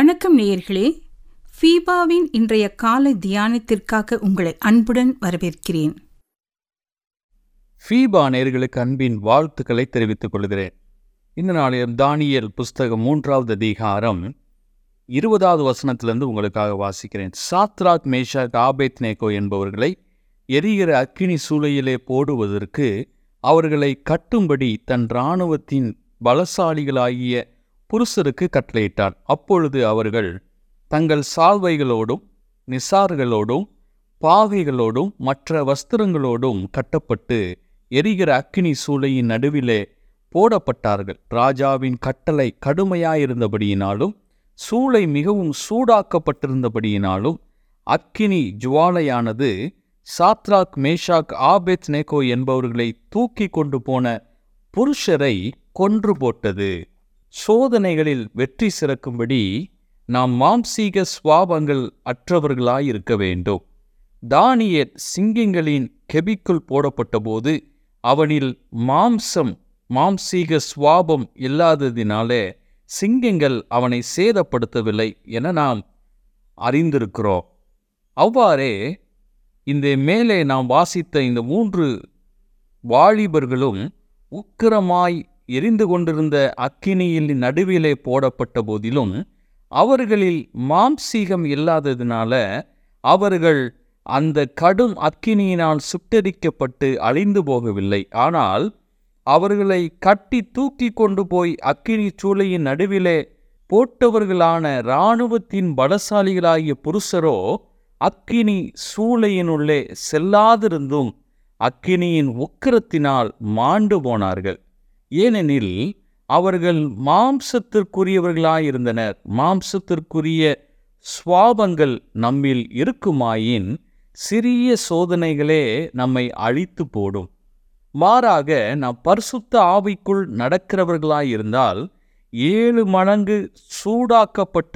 வணக்கம் நேயர்களே ஃபீபாவின் இன்றைய காலை தியானத்திற்காக உங்களை அன்புடன் வரவேற்கிறேன் ஃபீபா நேர்களுக்கு அன்பின் வாழ்த்துக்களை தெரிவித்துக் கொள்கிறேன் இந்த நாளில் தானியல் புஸ்தகம் மூன்றாவது அதிகாரம் இருபதாவது வசனத்திலிருந்து உங்களுக்காக வாசிக்கிறேன் சாத்ராக் மேஷாக் ஆபேத் நேகோ என்பவர்களை எரிகிற அக்கினி சூளையிலே போடுவதற்கு அவர்களை கட்டும்படி தன் இராணுவத்தின் பலசாலிகளாகிய புருஷருக்கு கட்டளையிட்டார் அப்பொழுது அவர்கள் தங்கள் சால்வைகளோடும் நிசார்களோடும் பாகைகளோடும் மற்ற வஸ்திரங்களோடும் கட்டப்பட்டு எரிகிற அக்கினி சூளையின் நடுவிலே போடப்பட்டார்கள் ராஜாவின் கட்டளை கடுமையாயிருந்தபடியினாலும் சூளை மிகவும் சூடாக்கப்பட்டிருந்தபடியினாலும் அக்கினி ஜுவாலையானது சாத்ராக் மேஷாக் ஆபெத் நேகோ என்பவர்களை தூக்கி கொண்டு போன புருஷரை கொன்று போட்டது சோதனைகளில் வெற்றி சிறக்கும்படி நாம் மாம்சீக சுவாபங்கள் அற்றவர்களாயிருக்க வேண்டும் தானியேல் சிங்கங்களின் கெபிக்குள் போடப்பட்டபோது அவனில் மாம்சம் மாம்சீக சுவாபம் இல்லாததினாலே சிங்கங்கள் அவனை சேதப்படுத்தவில்லை என நாம் அறிந்திருக்கிறோம் அவ்வாறே இந்த மேலே நாம் வாசித்த இந்த மூன்று வாலிபர்களும் உக்கிரமாய் எரிந்து கொண்டிருந்த அக்கினியில் நடுவிலே போடப்பட்ட போதிலும் அவர்களில் மாம்சீகம் இல்லாததினால அவர்கள் அந்த கடும் அக்கினியினால் சுட்டரிக்கப்பட்டு அழிந்து போகவில்லை ஆனால் அவர்களை கட்டி தூக்கி கொண்டு போய் அக்கினி சூளையின் நடுவிலே போட்டவர்களான இராணுவத்தின் பலசாலிகளாகிய புருஷரோ அக்கினி சூளையினுள்ளே செல்லாதிருந்தும் அக்கினியின் உக்கிரத்தினால் மாண்டு போனார்கள் ஏனெனில் அவர்கள் மாம்சத்திற்குரியவர்களாயிருந்தனர் மாம்சத்திற்குரிய சுவாபங்கள் நம்மில் இருக்குமாயின் சிறிய சோதனைகளே நம்மை அழித்து போடும் மாறாக நாம் பரிசுத்த ஆவிக்குள் நடக்கிறவர்களாயிருந்தால் ஏழு மடங்கு சூடாக்கப்பட்ட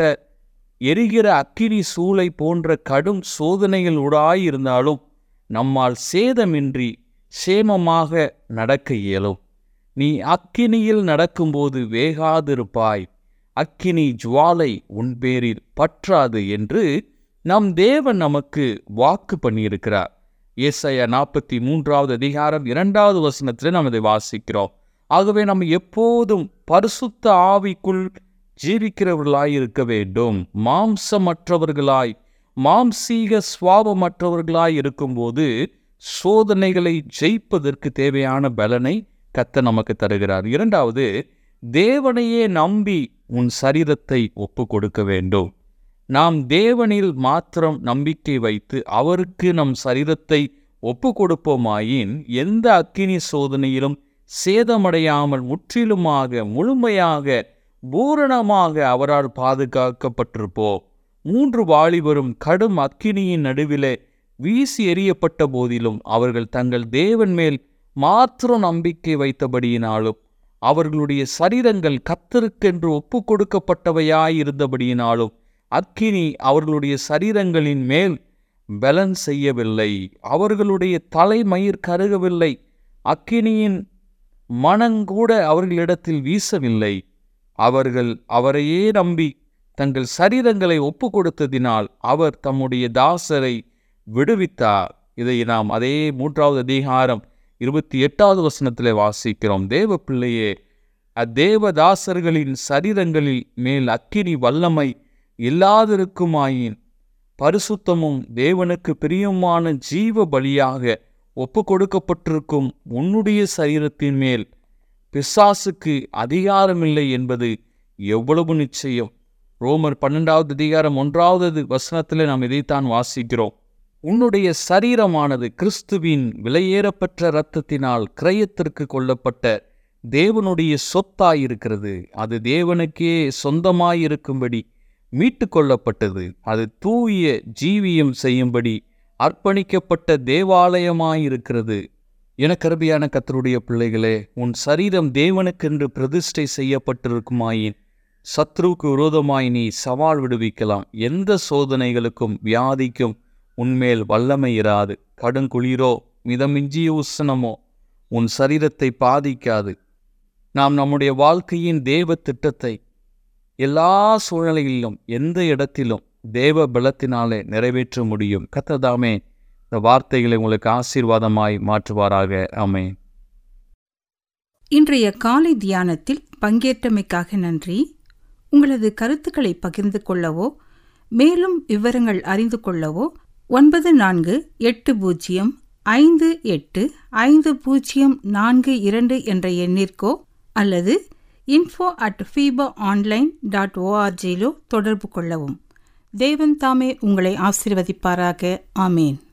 எரிகிற அக்கினி சூளை போன்ற கடும் சோதனைகளூடாயிருந்தாலும் நம்மால் சேதமின்றி சேமமாக நடக்க இயலும் நீ அக்கினியில் நடக்கும்போது வேகாதிருப்பாய் அக்கினி ஜுவாலை உன் பேரில் பற்றாது என்று நம் தேவன் நமக்கு வாக்கு பண்ணியிருக்கிறார் ஏசைய நாற்பத்தி மூன்றாவது அதிகாரம் இரண்டாவது வசனத்தில் நாம் இதை வாசிக்கிறோம் ஆகவே நம்ம எப்போதும் பரிசுத்த ஆவிக்குள் ஜீவிக்கிறவர்களாய் இருக்க வேண்டும் மாம்சமற்றவர்களாய் மாம்சீக சுவாபமற்றவர்களாய் இருக்கும்போது சோதனைகளை ஜெயிப்பதற்கு தேவையான பலனை கத்த நமக்கு தருகிறார் இரண்டாவது தேவனையே நம்பி உன் சரீரத்தை ஒப்பு கொடுக்க வேண்டும் நாம் தேவனில் மாத்திரம் நம்பிக்கை வைத்து அவருக்கு நம் சரீரத்தை ஒப்பு கொடுப்போமாயின் எந்த அக்கினி சோதனையிலும் சேதமடையாமல் முற்றிலுமாக முழுமையாக பூரணமாக அவரால் பாதுகாக்கப்பட்டிருப்போம் மூன்று வாலிபரும் கடும் அக்கினியின் நடுவிலே வீசி எறியப்பட்ட போதிலும் அவர்கள் தங்கள் தேவன் மேல் மாத்திரம் நம்பிக்கை வைத்தபடியினாலும் அவர்களுடைய சரீரங்கள் கத்தருக்கென்று ஒப்பு கொடுக்கப்பட்டவையாயிருந்தபடியினாலும் அக்கினி அவர்களுடைய சரீரங்களின் மேல் பலன் செய்யவில்லை அவர்களுடைய தலைமயிர் கருகவில்லை அக்கினியின் மனங்கூட அவர்களிடத்தில் வீசவில்லை அவர்கள் அவரையே நம்பி தங்கள் சரீரங்களை ஒப்பு கொடுத்ததினால் அவர் தம்முடைய தாசரை விடுவித்தார் இதை நாம் அதே மூன்றாவது அதிகாரம் இருபத்தி எட்டாவது வசனத்திலே வாசிக்கிறோம் தேவ பிள்ளையே அத்தேவதாசர்களின் சரீரங்களில் மேல் அக்கினி வல்லமை இல்லாதிருக்குமாயின் பரிசுத்தமும் தேவனுக்கு பிரியமான ஜீவ பலியாக ஒப்பு கொடுக்கப்பட்டிருக்கும் உன்னுடைய சரீரத்தின் மேல் பிசாசுக்கு அதிகாரமில்லை என்பது எவ்வளவு நிச்சயம் ரோமர் பன்னெண்டாவது அதிகாரம் ஒன்றாவது வசனத்தில் நாம் இதைத்தான் வாசிக்கிறோம் உன்னுடைய சரீரமானது கிறிஸ்துவின் விலையேறப்பெற்ற இரத்தத்தினால் கிரயத்திற்கு கொள்ளப்பட்ட தேவனுடைய சொத்தாயிருக்கிறது அது தேவனுக்கே சொந்தமாயிருக்கும்படி மீட்டு கொள்ளப்பட்டது அது தூய ஜீவியம் செய்யும்படி அர்ப்பணிக்கப்பட்ட தேவாலயமாயிருக்கிறது என கருபியான கத்தருடைய பிள்ளைகளே உன் சரீரம் தேவனுக்கென்று பிரதிஷ்டை செய்யப்பட்டிருக்குமாயின் சத்ருவுக்கு விரோதமாய் நீ சவால் விடுவிக்கலாம் எந்த சோதனைகளுக்கும் வியாதிக்கும் உன்மேல் வல்லமை இராது கடுங்குளிரோ மிதமிஞ்சிய உஷ்ணமோ உன் சரீரத்தை பாதிக்காது நாம் நம்முடைய வாழ்க்கையின் தேவ திட்டத்தை எல்லா சூழ்நிலைகளிலும் எந்த இடத்திலும் தேவ பலத்தினாலே நிறைவேற்ற முடியும் கத்ததாமே இந்த வார்த்தைகளை உங்களுக்கு ஆசீர்வாதமாய் மாற்றுவாராக ஆமென் இன்றைய காலை தியானத்தில் பங்கேற்றமைக்காக நன்றி உங்களது கருத்துக்களை பகிர்ந்து கொள்ளவோ மேலும் விவரங்கள் அறிந்து கொள்ளவோ ஒன்பது நான்கு எட்டு பூஜ்ஜியம் ஐந்து எட்டு ஐந்து பூஜ்ஜியம் நான்கு இரண்டு என்ற எண்ணிற்கோ அல்லது info at FIBA online dot ஓஆர்ஜியிலோ தொடர்பு கொள்ளவும் தேவன் தாமே உங்களை ஆசீர்வதிப்பாராக ஆமேன்